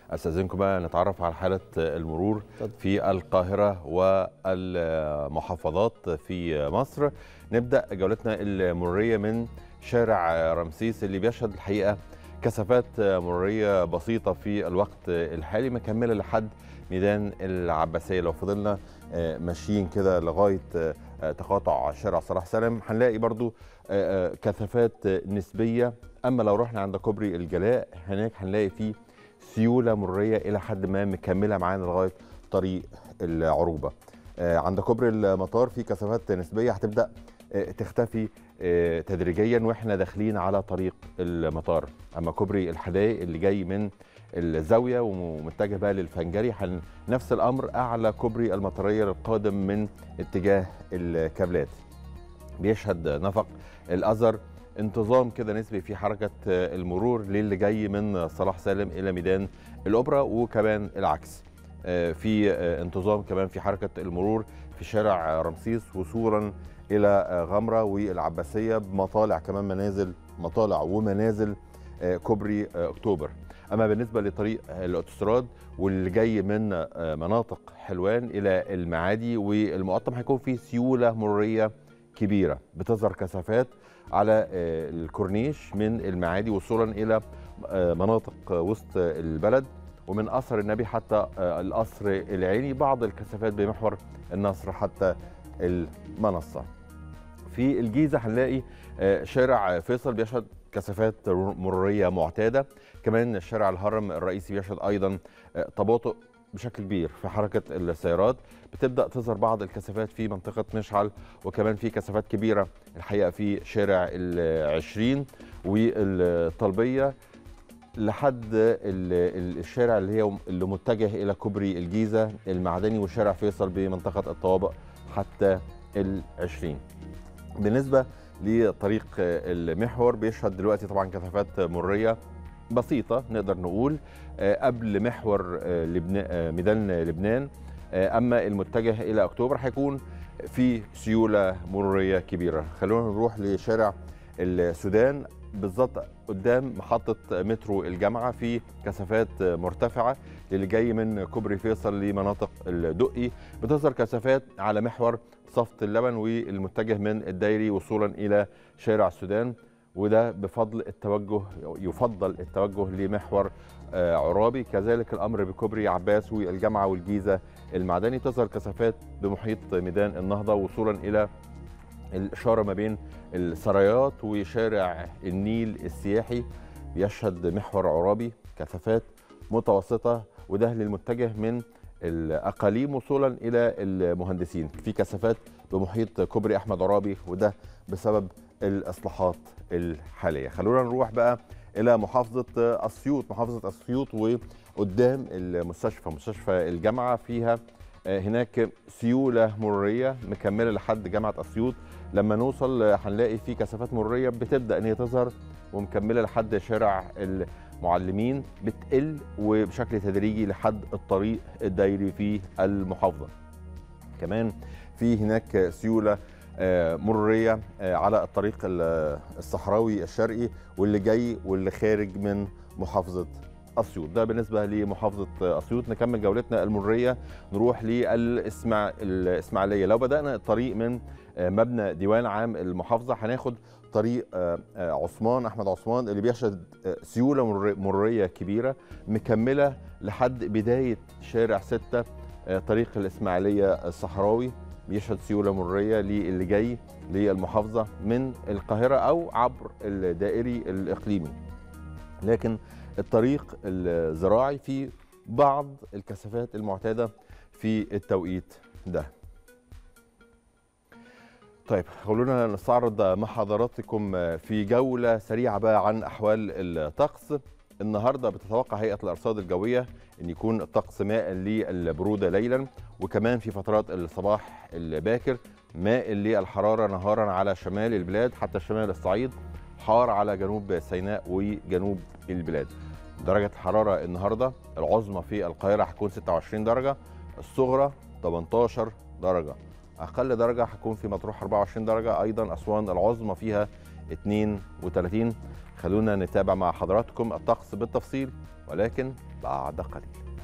استاذنكم بقى نتعرف على حاله المرور في القاهره والمحافظات في مصر نبدا جولتنا المروريه من شارع رمسيس اللي بيشهد الحقيقه كثافات مروريه بسيطه في الوقت الحالي مكمله لحد ميدان العباسيه لو فضلنا ماشيين كده لغايه تقاطع شارع صلاح سالم هنلاقي برضو كثافات نسبيه اما لو رحنا عند كوبري الجلاء هناك هنلاقي فيه سيوله مروريه الى حد ما مكمله معانا لغايه طريق العروبه عند كوبري المطار في كثافات نسبيه هتبدا تختفي تدريجيا واحنا داخلين على طريق المطار اما كوبري الحدائق اللي جاي من الزاويه ومتجه بقى للفنجري نفس الامر اعلى كوبري المطريه القادم من اتجاه الكابلات بيشهد نفق الازر انتظام كده نسبي في حركه المرور للي جاي من صلاح سالم الى ميدان الاوبرا وكمان العكس في انتظام كمان في حركه المرور في شارع رمسيس وصولا الى غمره والعباسيه بمطالع كمان منازل مطالع ومنازل كوبري اكتوبر اما بالنسبه لطريق الاوتوستراد واللي جاي من مناطق حلوان الى المعادي والمقطم هيكون فيه سيوله مروريه كبيره بتظهر كثافات على الكورنيش من المعادي وصولا الى مناطق وسط البلد ومن قصر النبي حتى القصر العيني بعض الكثافات بمحور النصر حتى المنصه في الجيزه هنلاقي شارع فيصل بيشهد كثافات مروريه معتاده كمان شارع الهرم الرئيسي بيشهد ايضا تباطؤ بشكل كبير في حركه السيارات بتبدا تظهر بعض الكثافات في منطقه مشعل وكمان في كثافات كبيره الحقيقه في شارع العشرين والطلبيه لحد الشارع اللي هي اللي متجه الى كوبري الجيزه المعدني وشارع فيصل بمنطقه الطوابق حتى العشرين بالنسبه لطريق المحور بيشهد دلوقتي طبعا كثافات مروريه بسيطه نقدر نقول قبل محور لبنان ميدان لبنان اما المتجه الى اكتوبر هيكون في سيوله مروريه كبيره خلونا نروح لشارع السودان بالظبط قدام محطة مترو الجامعة في كثافات مرتفعة اللي جاي من كوبري فيصل لمناطق الدقي بتظهر كثافات على محور صفت اللبن والمتجه من الدايري وصولا إلى شارع السودان وده بفضل التوجه يفضل التوجه لمحور عرابي كذلك الامر بكوبري عباس والجامعه والجيزه المعدني تظهر كثافات بمحيط ميدان النهضه وصولا الى الاشاره ما بين السرايات وشارع النيل السياحي بيشهد محور عرابي كثافات متوسطه وده للمتجه من الاقاليم وصولا الى المهندسين في كثافات بمحيط كوبري احمد عرابي وده بسبب الاصلاحات الحاليه خلونا نروح بقى الى محافظه اسيوط محافظه اسيوط وقدام المستشفى مستشفى الجامعه فيها هناك سيوله مروريه مكمله لحد جامعه اسيوط لما نوصل هنلاقي في كثافات مروريه بتبدا ان هي تظهر ومكمله لحد شارع المعلمين بتقل وبشكل تدريجي لحد الطريق الدايري في المحافظه كمان في هناك سيوله مروريه على الطريق الصحراوي الشرقي واللي جاي واللي خارج من محافظه اسيوط ده بالنسبه لمحافظه اسيوط نكمل جولتنا المروريه نروح للاسماع الاسماعيليه لو بدانا الطريق من مبنى ديوان عام المحافظه هناخد طريق عثمان احمد عثمان اللي بيشهد سيوله مروريه كبيره مكمله لحد بدايه شارع 6 طريق الاسماعيليه الصحراوي بيشهد سيوله مروريه للي جاي للمحافظه من القاهره او عبر الدائري الاقليمي لكن الطريق الزراعي فيه بعض الكثافات المعتاده في التوقيت ده طيب خلونا نستعرض مع حضراتكم في جولة سريعة بقى عن أحوال الطقس النهاردة بتتوقع هيئة الأرصاد الجوية أن يكون الطقس ماء للبرودة ليلا وكمان في فترات الصباح الباكر ماء للحرارة نهارا على شمال البلاد حتى شمال الصعيد حار على جنوب سيناء وجنوب البلاد درجة الحرارة النهاردة العظمى في القاهرة هتكون 26 درجة الصغرى 18 درجة اقل درجه هتكون في مطروح 24 درجه ايضا اسوان العظمى فيها 32 خلونا نتابع مع حضراتكم الطقس بالتفصيل ولكن بعد قليل